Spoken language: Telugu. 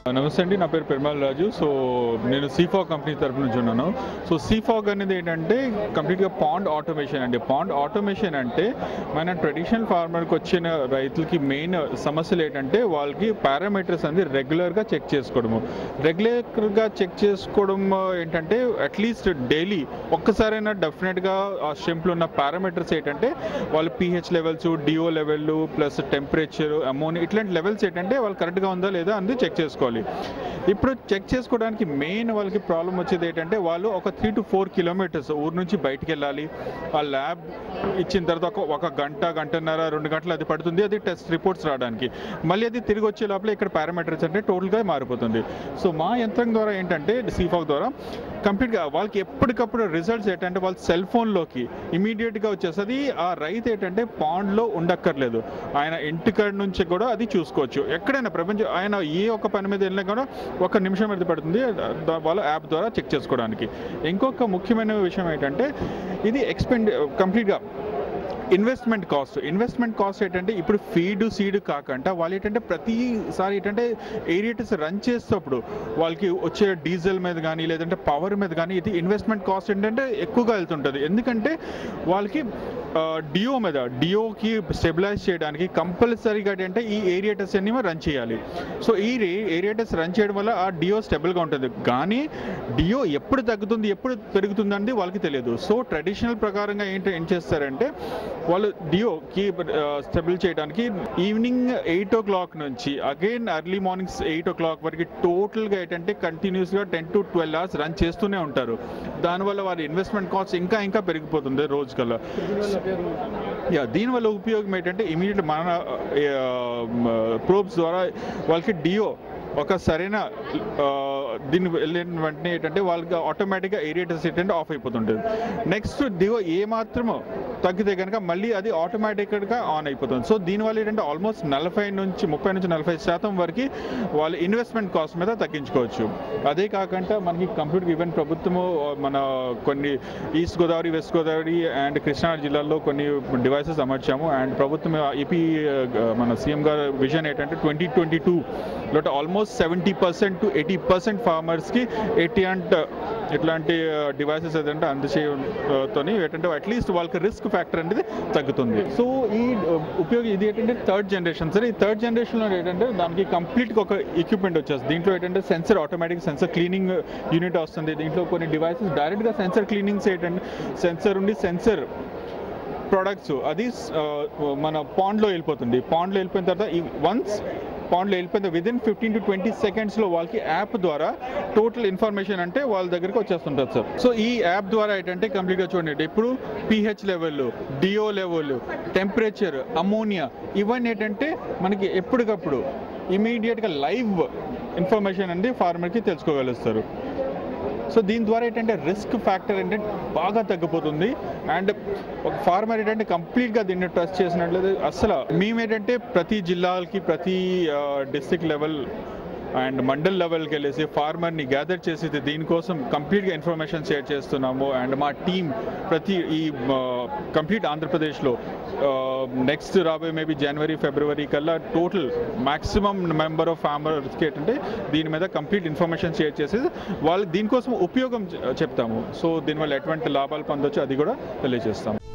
నమస్తే అండి నా పేరు పెరుమాల్ రాజు సో నేను సీఫాగ్ కంపెనీ తరపు నుంచి ఉన్నాను సో సీఫాగ్ అనేది ఏంటంటే కంప్లీట్గా పాండ్ ఆటోమేషన్ అండి పాండ్ ఆటోమేషన్ అంటే మన ట్రెడిషనల్ ఫార్మర్కి వచ్చిన రైతులకి మెయిన్ సమస్యలు ఏంటంటే వాళ్ళకి పారామీటర్స్ అనేది రెగ్యులర్గా చెక్ చేసుకోవడము రెగ్యులర్గా చెక్ చేసుకోవడం ఏంటంటే అట్లీస్ట్ డైలీ ఒక్కసారైనా డెఫినెట్గా ఆ స్టెంప్లో ఉన్న పారామీటర్స్ ఏంటంటే వాళ్ళ pH levels DO level plus temperature ammonia ఇట్లాంటి లెవెల్స్ ఏంటంటే వాళ్ళు కరెక్ట్గా ఉందా లేదా అనేది చెక్ చేసుకోవాలి ఇప్పుడు చెక్ చేసుకోవడానికి మెయిన్ వాళ్ళకి ప్రాబ్లం వచ్చేది ఏంటంటే వాళ్ళు ఒక త్రీ టు ఫోర్ కిలోమీటర్స్ ఊరు నుంచి బయటికి వెళ్ళాలి ఆ ల్యాబ్ ఇచ్చిన తర్వాత ఒక ఒక గంట గంటన్నర రెండు గంటలు అది పడుతుంది అది టెస్ట్ రిపోర్ట్స్ రావడానికి మళ్ళీ అది తిరిగి వచ్చే లోపల ఇక్కడ పారామీటర్స్ అంటే టోటల్గా మారిపోతుంది సో మా యంత్రం ద్వారా ఏంటంటే సీఫాక్ ద్వారా కంప్లీట్గా వాళ్ళకి ఎప్పటికప్పుడు రిజల్ట్స్ ఏంటంటే వాళ్ళ సెల్ ఫోన్లోకి ఇమీడియట్గా వచ్చేస్తుంది ఆ రైతు ఏంటంటే పాండ్లో ఉండక్కర్లేదు ఆయన ఇంటికాడ నుంచి కూడా అది చూసుకోవచ్చు ఎక్కడైనా ప్రపంచం ఆయన ఏ ఒక్క పని మీద వెళ్ళినా కూడా ఒక నిమిషం మీద పడుతుంది దా- వాళ్ళ యాప్ ద్వారా చెక్ చేసుకోవడానికి ఇంకొక ముఖ్యమైన విషయం ఏంటంటే ఇది ఎక్స్పెండ్ కంప్లీట్గా ఇన్వెస్ట్మెంట్ కాస్ట్ ఇన్వెస్ట్మెంట్ కాస్ట్ ఏంటంటే ఇప్పుడు ఫీడ్ సీడ్ కాకుండా వాళ్ళు ఏంటంటే ప్రతిసారి ఏంటంటే ఏరియాటస్ రన్ చేసేటప్పుడు వాళ్ళకి వచ్చే డీజిల్ మీద కానీ లేదంటే పవర్ మీద కానీ ఇది ఇన్వెస్ట్మెంట్ కాస్ట్ ఏంటంటే ఎక్కువగా వెళ్తుంటుంది ఎందుకంటే వాళ్ళకి డియో మీద డియోకి స్టెబిలైజ్ చేయడానికి కంపల్సరీగా ఏంటంటే ఈ ఏరియాటస్ అన్ని రన్ చేయాలి సో ఈ ఏరియాటస్ రన్ చేయడం వల్ల ఆ డియో స్టెబుల్గా ఉంటుంది కానీ డియో ఎప్పుడు తగ్గుతుంది ఎప్పుడు పెరుగుతుంది అనేది వాళ్ళకి తెలియదు సో ట్రెడిషనల్ ప్రకారంగా ఏంటి ఏం చేస్తారంటే వాళ్ళు డియోకి స్టెబుల్ చేయడానికి ఈవినింగ్ ఎయిట్ ఓ క్లాక్ నుంచి again early morning eight o'clock వరకు టోటల్గా ఏంటంటే కంటిన్యూస్గా ten to twelve hours run చేస్తూనే ఉంటారు దానివల్ల వారి ఇన్వెస్ట్మెంట్ కాస్ట్ ఇంకా ఇంకా పెరిగిపోతుంది రోజుకల్లా యా దీనివల్ల ఉపయోగం ఏంటంటే ఇమీడియట్ మన ప్రోబ్స్ ద్వారా వాళ్ళకి డియో ఒక సరైన ఆ, దీన్ని వెళ్ళిన వెంటనే ఏంటంటే వాళ్ళకి ఆటోమేటిక్గా ఏరియేటర్స్ ఏంటంటే ఆఫ్ అయిపోతుంటుంది నెక్స్ట్ డియో ఏ మాత్రము తగ్గితే కనుక మళ్ళీ అది ఆటోమేటిక్గా ఆన్ అయిపోతుంది సో దీనివల్ల ఏంటంటే ఆల్మోస్ట్ నలభై నుంచి ముప్పై నుంచి నలభై శాతం వరకు వాళ్ళ ఇన్వెస్ట్మెంట్ కాస్ట్ మీద తగ్గించుకోవచ్చు అదే కాకుండా మనకి కంప్యూటర్ ఈవెన్ ప్రభుత్వము మన కొన్ని east Godavari west Godavari and Krishna జిల్లాల్లో కొన్ని డివైసెస్ అమర్చాము అండ్ ప్రభుత్వం ఏపీ మన సీఎం గారు విజన్ ఏంటంటే ట్వంటీ ట్వంటీ టూ లోట almost seventy percent to eighty percent ఫార్మర్స్కి ఎయిటీ ఇట్లాంటి డివైసెస్ ఏదంటే అందచేయతో ఏంటంటే అట్లీస్ట్ వాళ్ళకి రిస్క్ ఫ్యాక్టర్ అనేది తగ్గుతుంది సో ఈ ఉపయోగం ఇది ఏంటంటే థర్డ్ జనరేషన్ సరే ఈ థర్డ్ జనరేషన్లో ఏంటంటే దానికి కంప్లీట్గా ఒక ఎక్విప్మెంట్ వచ్చేస్తుంది దీంట్లో ఏంటంటే sensor automatic sensor cleaning unit వస్తుంది దీంట్లో కొన్ని డివైసెస్ డైరెక్ట్గా సెన్సర్ క్లీనింగ్స్ ఏంటంటే సెన్సర్ ఉండి సెన్సర్ ప్రొడక్ట్స్ అది ఆ, మన పాండ్లో వెళ్ళిపోతుంది పాండ్లో వెళ్ళిపోయిన తర్వాత వన్స్ పాండ్లో వెళ్ళిపోయిన విదిన్ ఫిఫ్టీన్ టు ట్వంటీ సెకండ్స్లో వాళ్ళకి యాప్ ద్వారా టోటల్ ఇన్ఫర్మేషన్ అంటే వాళ్ళ దగ్గరికి వచ్చేస్తుంటుంది సార్ సో ఈ యాప్ ద్వారా ఏంటంటే కంప్లీట్గా చూడండి ఇప్పుడు pH level DO level temperature ammonia ఇవన్నీ ఏంటంటే మనకి ఎప్పటికప్పుడు ఇమీడియట్గా లైవ్ ఇన్ఫర్మేషన్ అనేది ఫార్మర్కి తెలుసుకోగలుస్తారు సో దీని ద్వారా ఏంటంటే రిస్క్ ఫ్యాక్టర్ ఏంటంటే బాగా తగ్గిపోతుంది అండ్ ఒక ఫార్మర్ ఏంటంటే కంప్లీట్గా దీన్ని ట్రస్ట్ చేసినట్లయితే అసలు మేమేంటంటే ప్రతి జిల్లాలకి ప్రతి డిస్ట్రిక్ట్ లెవెల్ అండ్ మండల్ లెవెల్కి వెళ్ళేసి ఫార్మర్ని గ్యాదర్ చేసి దీనికోసం కంప్లీట్గా ఇన్ఫర్మేషన్ షేర్ చేస్తున్నాము అండ్ మా టీం ప్రతి ఈ కంప్లీట్ ఆంధ్రప్రదేశ్లో నెక్స్ట్ రాబోయే మేబీ జనవరి ఫిబ్రవరి కల్లా టోటల్ మాక్సిమం నెంబర్ ఆఫ్ ఫార్మర్స్కి ఏంటంటే దీని మీద కంప్లీట్ ఇన్ఫర్మేషన్ షేర్ చేసి వాళ్ళు దీనికోసం ఉపయోగం చె- చెప్తాము సో దీనివల్ల ఎటువంటి లాభాలు పొందొచ్చు అది కూడా తెలియజేస్తాము